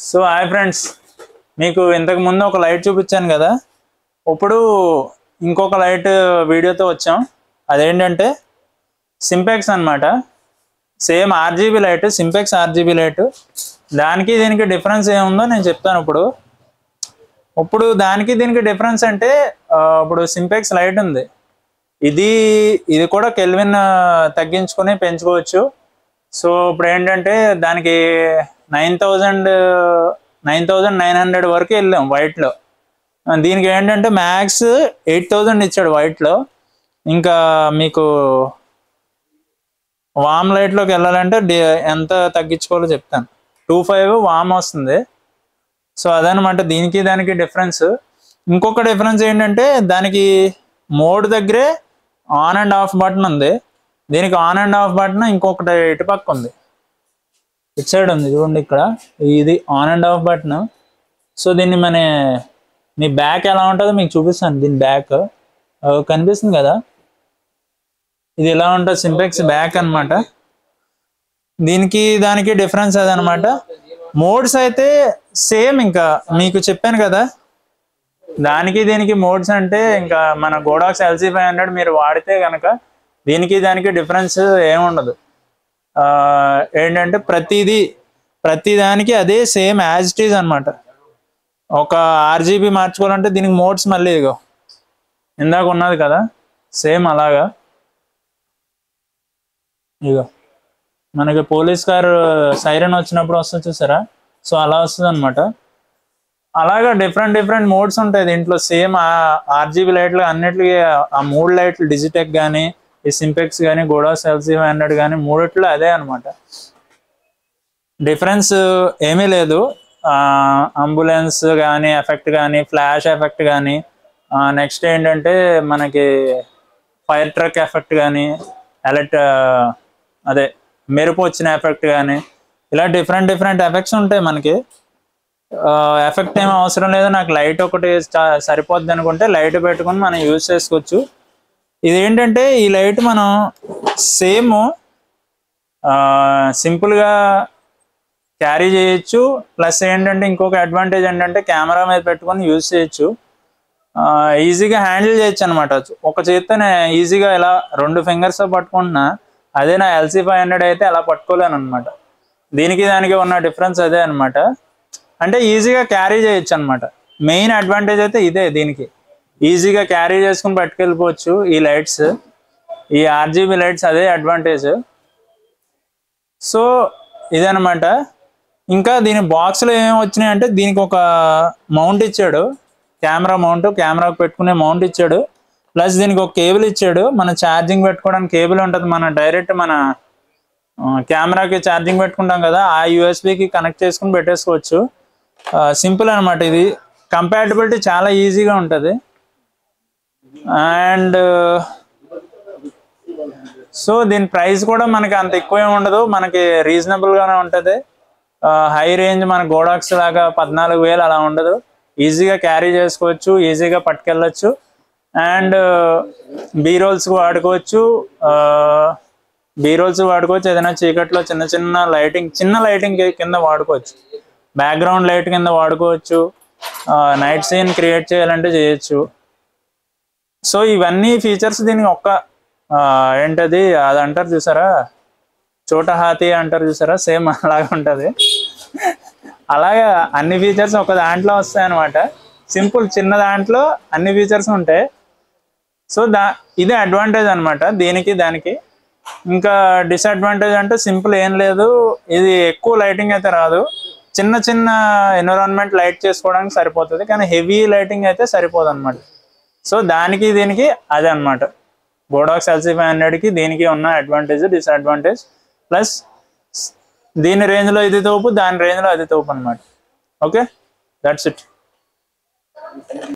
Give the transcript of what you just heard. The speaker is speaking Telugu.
సో హాయ్ ఫ్రెండ్స్ మీకు ఇంతకు ముందు ఒక లైట్ చూపించాను కదా ఇప్పుడు ఇంకొక లైట్ వీడియోతో వచ్చాం అదేంటంటే సింపెక్స్ అన్నమాట సేమ్ ఆర్జీబీ లైట్ సింపెక్స్ ఆర్జీబీ లైట్ దానికి దీనికి డిఫరెన్స్ ఏముందో నేను చెప్తాను ఇప్పుడు ఇప్పుడు దానికి దీనికి డిఫరెన్స్ అంటే ఆ, ఇప్పుడు సింపెక్స్ లైట్ ఉంది ఇది ఇది కూడా కెల్విన్ ఆ, తగ్గించుకొని పెంచుకోవచ్చు సో ఇప్పుడు ఏంటంటే దానికి nine thousand nine thousand nine hundred వరకు వెళ్ళాం వైట్లో దీనికి ఏంటంటే మ్యాక్స్ ఎయిట్ థౌజండ్ ఇచ్చాడు వైట్లో ఇంకా మీకు వామ్ లైట్లోకి వెళ్ళాలంటే డి- ఎంత తగ్గించుకోవాలో చెప్తాను టూ ఫైవ్ వామ్ వస్తుంది సో అదనమాట దీనికి దానికి డిఫరెన్స్ ఇంకొక డిఫరెన్స్ ఏంటంటే దానికి మోడ్ దగ్గరే ఆన్ అండ్ ఆఫ్ బటన్ ఉంది దీనికి ఆన్ అండ్ ఆఫ్ బటన్ ఇంకొకటి ఇటుపక్క ఉంది ఇటు సైడ్ ఉంది చూడండి ఇక్కడ ఇది on and off button so దీన్ని మన మీ బ్యాక్ ఎలా ఉంటుందో మీకు చూపిస్తాను దీని బ్యాక్ కనిపిస్తుంది కదా ఇది ఎలా ఉంటుంది సింపెక్స్ బ్యాక్ అన్నమాట దీనికి దానికి డిఫరెన్స్ అదనమాట మోడ్స్ అయితే సేమ్ ఇంకా మీకు చెప్పాను కదా దానికి దీనికి మోడ్స్ అంటే ఇంకా మన గోడాక్స్ ఎల్సీ ఫైవ్ హండ్రెడ్ మీరు వాడితే కనుక దీనికి దానికి డిఫరెన్స్ ఏముండదు ఆ, ఏంటంటే ప్రతిదీ ప్రతి దానికి అదే సేమ్ యాజ్ ఇట్ ఈజ్ అనమాట ఒక ఆర్జీబీ మార్చుకోవాలంటే దీనికి మోడ్స్ మళ్ళీ ఇగో ఇందాక ఉన్నది కదా సేమ్ అలాగా ఇగో మనకి పోలీస్ కార్ సైరన్ వచ్చినప్పుడు వస్తుంది చూసారా సో అలా వస్తుంది అనమాట అలాగా డిఫరెంట్ డిఫరెంట్ మోడ్స్ ఉంటాయి దీంట్లో సేమ్ ఆర్జీబీ లైట్లు అన్నిటికీ ఆ మూడు లైట్లు డిజిటెక్ కానీ ఈ సింపెక్స్ కానీ గోడాస్ ఎల్సీ హండ్రెడ్ కానీ మూడిట్లో అదే అనమాట డిఫరెన్స్ ఏమీ లేదు అంబులెన్స్ కానీ ఎఫెక్ట్ కానీ ఫ్లాష్ ఎఫెక్ట్ కానీ నెక్స్ట్ ఏంటంటే మనకి ఫైర్ ట్రక్ ఎఫెక్ట్ కానీ ఎలక్ట్ అదే మెరుపు వచ్చిన ఎఫెక్ట్ కానీ ఇలా డిఫరెంట్ డిఫరెంట్ ఎఫెక్ట్స్ ఉంటాయి మనకి ఎఫెక్ట్ ఏం అవసరం లేదు నాకు లైట్ ఒకటి చా- సరిపోద్ది అనుకుంటే లైట్ పెట్టుకొని మనం యూజ్ చేసుకోవచ్చు ఇది ఏంటంటే ఈ లైట్ మనం సేమ్ సింపుల్గా క్యారీ చేయొచ్చు ప్లస్ ఏంటంటే ఇంకొక అడ్వాంటేజ్ ఏంటంటే కెమెరా మీద పెట్టుకొని యూజ్ చేయొచ్చు ఈజీగా హ్యాండిల్ చేయొచ్చు అనమాట ఒక చేత్తోనే ఈజీగా ఇలా రెండు ఫింగర్స్ పట్టుకుంటున్నా అదే నా ఎల్సీ ఫైవ్ హండ్రెడ్ అయితే అలా పట్టుకోలేను అనమాట దీనికి దానికి ఉన్న డిఫరెన్స్ అదే అనమాట అంటే ఈజీగా క్యారీ చేయొచ్చు అనమాట మెయిన్ అడ్వాంటేజ్ అయితే ఇదే దీనికి ఈజీగా క్యారీ చేసుకుని పట్టుకెళ్ళిపోవచ్చు ఈ లైట్స్ ఈ ఆర్జీబీ లైట్స్ అదే అడ్వాంటేజ్ సో ఇదనమాట ఇంకా దీని బాక్స్లో ఏమేమి వచ్చినాయి అంటే దీనికి ఒక మౌంట్ ఇచ్చాడు కెమెరా మౌంట్ కెమెరాకు పెట్టుకునే మౌంట్ ఇచ్చాడు ప్లస్ దీనికి ఒక కేబుల్ ఇచ్చాడు మన ఛార్జింగ్ పెట్టుకోవడానికి కేబుల్ ఉంటుంది మన డైరెక్ట్ మన ఆ, కెమెరాకి ఛార్జింగ్ పెట్టుకుంటాం కదా ఆ యూఎస్బికి కనెక్ట్ చేసుకుని పెట్టేసుకోవచ్చు సింపుల్ అనమాట ఇది కంపాటబిలిటీ చాలా ఈజీగా ఉంటుంది అండ్ సో దీని ప్రైస్ కూడా మనకి అంత ఎక్కువ ఏమి ఉండదు మనకి రీజనబుల్ గానే ఉంటది హై రేంజ్ మన గోడాక్స్ లాగా పద్నాలుగు వేలు అలా ఉండదు ఈజీగా క్యారీ చేసుకోవచ్చు ఈజీగా పట్టుకెళ్ళచ్చు అండ్ బీరోల్స్ వాడుకోవచ్చు బీరోల్స్ వాడుకోవచ్చు ఏదైనా చీకట్లో చిన్న చిన్న లైటింగ్ చిన్న లైటింగ్ కింద వాడుకోవచ్చు బ్యాక్గ్రౌండ్ లైట్ కింద వాడుకోవచ్చు నైట్ సీన్ క్రియేట్ చేయాలంటే చేయొచ్చు సో ఇవన్నీ ఫీచర్స్ దీనికి ఒక్క ఆ, ఏంటది అది అంటారు చూసారా చోట హాతి అంటారు చూసారా సేమ్ అలాగే ఉంటది అలాగా అన్ని ఫీచర్స్ ఒక దాంట్లో వస్తాయి అనమాట సింపుల్ చిన్న దాంట్లో అన్ని ఫీచర్స్ ఉంటాయి సో దా ఇదే అడ్వాంటేజ్ అన్నమాట దీనికి దానికి ఇంకా డిసడ్వాంటేజ్ అంటే సింపుల్ ఏం లేదు ఇది ఎక్కువ లైటింగ్ అయితే రాదు చిన్న చిన్న ఎన్విరాన్మెంట్ లైట్ చేసుకోవడానికి సరిపోతుంది కానీ హెవీ లైటింగ్ అయితే సరిపోదు అనమాట సో దానికి దీనికి అదే అనమాట బోడాక్స్ ఎల్సీ ఫైవ్ హండ్రెడ్కి దీనికి ఉన్న అడ్వాంటేజ్ డిసడ్వాంటేజ్ ప్లస్ దీని రేంజ్లో ఇది తోపు దాని రేంజ్లో అది తోపు అనమాట ఓకే దట్స్ ఇట్